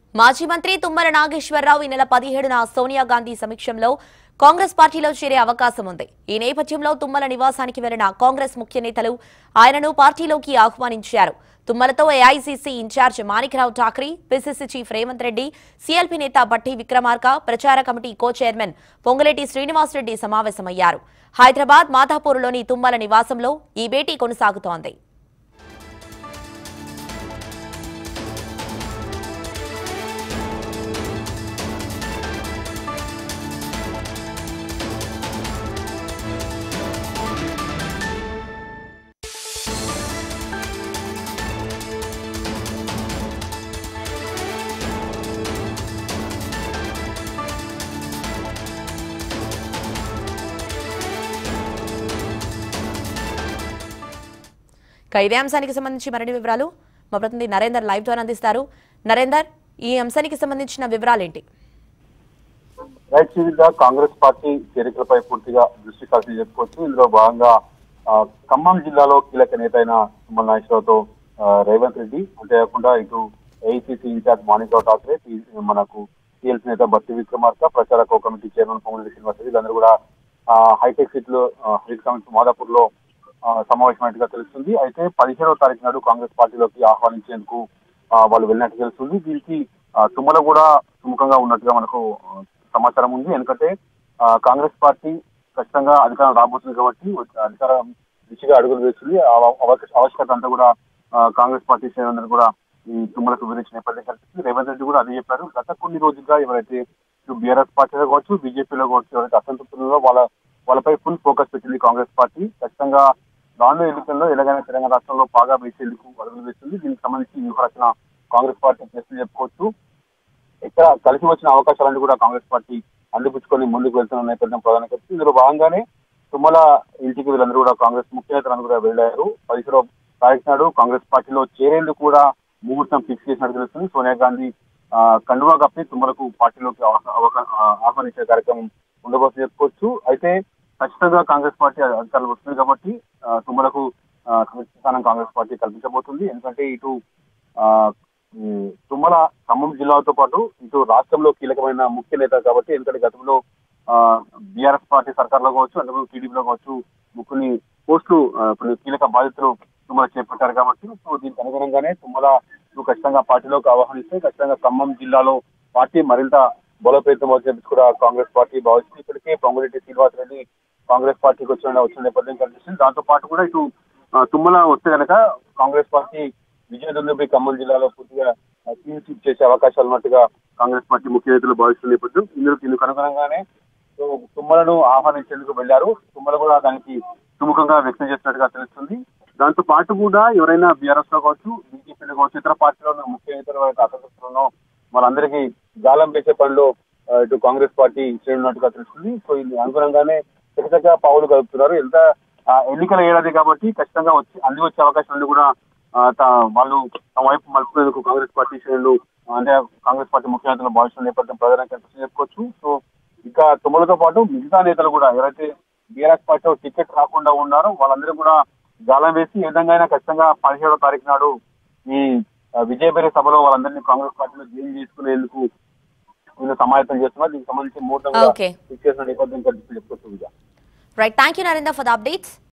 మాజీ మంత్రి తుమ్మల నాగేశ్వరరావు ఈ నెల పదిహేడున సోనియా గాంధీ సమక్షంలో కాంగ్రెస్ పార్టీలో చేరే అవకాశం ఉంది ఈ నేపథ్యంలో తుమ్మల నివాసానికి వెళ్లిన కాంగ్రెస్ ముఖ్య నేతలు ఆయనను పార్టీలోకి ఆహ్వానించారు తుమ్మలతో AICC incharge Manikrao Thackeray PCC chief Revanth Reddy CLP నేత బట్టి విక్రమార్క ప్రచార committee co chairman Ponguleti Srinivasa Reddy సమావేశమయ్యారు హైదరాబాద్ మాధాపూర్లోని తుమ్మల నివాసంలో ఈ భేటీ కొనసాగుతోంది ఇక ఇదే అంశానికి సంబంధించి మరిన్ని వివరాలు మా ప్రతినిధి నరేందర్ లైవ్ ద్వారా అందిస్తారు నరేందర్ ఈ అంశానికి సంబంధించిన వివరాలేంటి రైట్ సివిల్గా కాంగ్రెస్ పార్టీ చేరికలపై పూర్తిగా దృష్టి సారించి చెప్పుకోవచ్చు ఇందులో భాగంగా ఆ, ఖమ్మం జిల్లాలో కీలక నేత అయిన తుమ్మల నాగేశ్వరరావుతో ఆ, రేవంత్ రెడ్డి అంతేకాకుండా ఇటు ఏఐసీసీ ఇన్ఛార్జ్ మాణిక్రావు ఠాక్రే టీ- మనకు టీఎల్సీ నేత బత్తి విక్రమార్క ప్రచార co committee chairman Ponguleti Srinivas Reddy వీళ్ళందరూ కూడా ఆ, హైటెక్ సిటీ లో హరిత కమిటీ మాదాపూర్ లో సమావేశమైనట్టుగా తెలుస్తుంది అయితే పదిహేడవ తారీఖు నాడు కాంగ్రెస్ పార్టీలోకి ఆహ్వానించేందుకు ఆ, వాళ్ళు వెళ్ళినట్టు తెలుస్తుంది దీనికి ఆ, తుమ్మల కూడా సుముఖంగా ఉన్నట్టుగా మనకు ఆ, సమాచారం ఉంది ఎందుకంటే ఆ, కాంగ్రెస్ పార్టీ ఖచ్చితంగా అధికారం రాబోతుంది కాబట్టి వచ్చే అధికారం దిశగా అడుగులు వేస్తుంది ఆ అవకాశ ఆవశ్యకత అంతా కూడా ఆ, కాంగ్రెస్ పార్టీ శ్రేణులందరూ కూడా ఈ తుమ్మలకు వివరించిన నేపథ్యం కనిపిస్తుంది రేవంత్ రెడ్డి కూడా అదే చెప్పారు గత కొన్ని రోజులుగా ఎవరైతే ఇటు బీఆర్ఎస్ పార్టీలో కావచ్చు బీజేపీలో కావచ్చు ఎవరైతే అసంతృప్తుల్లో వాళ్ళ వాళ్ళపై ఫుల్ ఫోకస్ పెట్టింది కాంగ్రెస్ పార్టీ ఖచ్చితంగా రానున్న ఎన్నికల్లో ఎలాగైనా తెలంగాణ రాష్ట్రంలో బాగా వేసేందుకు అడుగులు వేస్తుంది దీనికి సంబంధించి వ్యూహరచన కాంగ్రెస్ పార్టీ చేస్తుంది చెప్పుకోవచ్చు ఇక్కడ కలిసి వచ్చిన అవకాశాలను కూడా కాంగ్రెస్ పార్టీ అందిపుచ్చుకొని ముందుకు వెళ్తున్న నేపథ్యం ప్రధాన కనిపిస్తుంది ఇందులో భాగంగానే తుమ్మల ఇంటికి వీళ్ళందరూ కూడా కాంగ్రెస్ ముఖ్య నేతలందరూ కూడా వెళ్ళారు పదిహేడవ తారీఖు నాడు కాంగ్రెస్ పార్టీలో చేరేందుకు కూడా ముహూర్తం ఫిక్స్ చేసినట్టు తెలుస్తుంది సోనియా గాంధీ ఆ, కండువా కప్పి తుమ్మలకు పార్టీలోకి అవకా- అవకా- ఆ, ఆహ్వానించే కార్యక్రమం ఉండబోతుంది చెప్పుకోవచ్చు అయితే ఖచ్చితంగా కాంగ్రెస్ పార్టీ అధికారులు వస్తుంది కాబట్టి ఆ, తుమ్మలకు ఆ, కమిటీ స్థానం కాంగ్రెస్ పార్టీ కల్పించబోతుంది ఎందుకంటే ఇటు ఆ, ఉమ్, తుమ్మల ఖమ్మం జిల్లాతో పాటు ఇటు రాష్ట్రంలో కీలకమైన ముఖ్య నేత కాబట్టి ఎందుకంటే గతంలో బీఆర్ఎస్ పార్టీ సర్కార్లో కావచ్చు అందులో టీడీపీలో కావచ్చు ముఖ్యుని పోస్టులు ఆ, కొన్ని కీలక బాధ్యతలు తుమ్మల చేపట్టారు కాబట్టి సో దీనికి అనుగుణంగానే తుమ్మల ఖచ్చితంగా పార్టీలోకి ఆహ్వానిస్తే ఖచ్చితంగా ఖమ్మం జిల్లాలో పార్టీ మరింత బలోపేతం అవుతుంది కూడా కాంగ్రెస్ పార్టీ భావిస్తుంది ఇప్పటికే పొంగురెడ్డి శ్రీనివాస్ రెడ్డి కాంగ్రెస్ పార్టీకి వచ్చిన వచ్చిన నేపథ్యం కనిపిస్తుంది దాంతో పాటు కూడా ఇటు ఆ, తుమ్మల వస్తే కనుక కాంగ్రెస్ పార్టీ విజయదుందుపై ఖమ్మం జిల్లాలో పూర్తిగా క్లీన్ స్వీప్ చేసే అవకాశాలు ఉన్నట్టుగా కాంగ్రెస్ పార్టీ ముఖ్య నేతలు భావిస్తున్న నేపథ్యం ఇందులో ఇందుకు అనుగుణంగానే సో తుమ్మలను ఆహ్వానించేందుకు వెళ్లారు తుమ్మలు కూడా దానికి సుముఖంగా వ్యక్తం చేసినట్టుగా తెలుస్తుంది దాంతో పాటు కూడా ఎవరైనా బీఆర్ఎస్ లో కావచ్చు బీజేపీలో కావచ్చు ఇతర పార్టీలో ఉన్న ముఖ్య నేతలు ఎవరైతే అసంతృప్తులను వాళ్ళందరికీ గాలం వేసే పనిలో ఆ, ఇటు కాంగ్రెస్ పార్టీ చేయనున్నట్టుగా తెలుస్తుంది సో ఇది అనుగుణంగానే చక్కగా పావులు కలుపుతున్నారు ఎంత ఆ, ఎన్నికల ఏడాది కాబట్టి ఖచ్చితంగా వచ్చి అంది వచ్చే అవకాశాలను కూడా ఆ, తా- వాళ్ళు తమ వైపు మలుపుకునేందుకు కాంగ్రెస్ పార్టీ శ్రేణులు అంటే కాంగ్రెస్ పార్టీ ముఖ్య నేతలు భావిస్తున్న నేపథ్యం ప్రధానంగా కనిపిస్తుంది చెప్పుకోవచ్చు సో ఇక తుమ్మలతో పాటు మిగతా నేతలు కూడా ఎవరైతే బీఆర్ఎస్ పార్టీలో టికెట్ రాకుండా ఉన్నారో వాళ్ళందరూ కూడా గాలం వేసి ఏ విధంగా అయినా ఖచ్చితంగా పదిహేడో తారీఖు నాడు ఈ ఆ, విజయబేరి సభలో వాళ్ళందరినీ కాంగ్రెస్ పార్టీలో జైన్ చేసుకునేందుకు వీళ్ళు సమాయత్తం చేస్తున్నారు దీనికి సంబంధించి మూడు Okay. ఫిక్స్ చేసిన నేపథ్యం కనిపిస్తుంది చెప్పుకోవచ్చు Vijaya right thank you Narender for the updates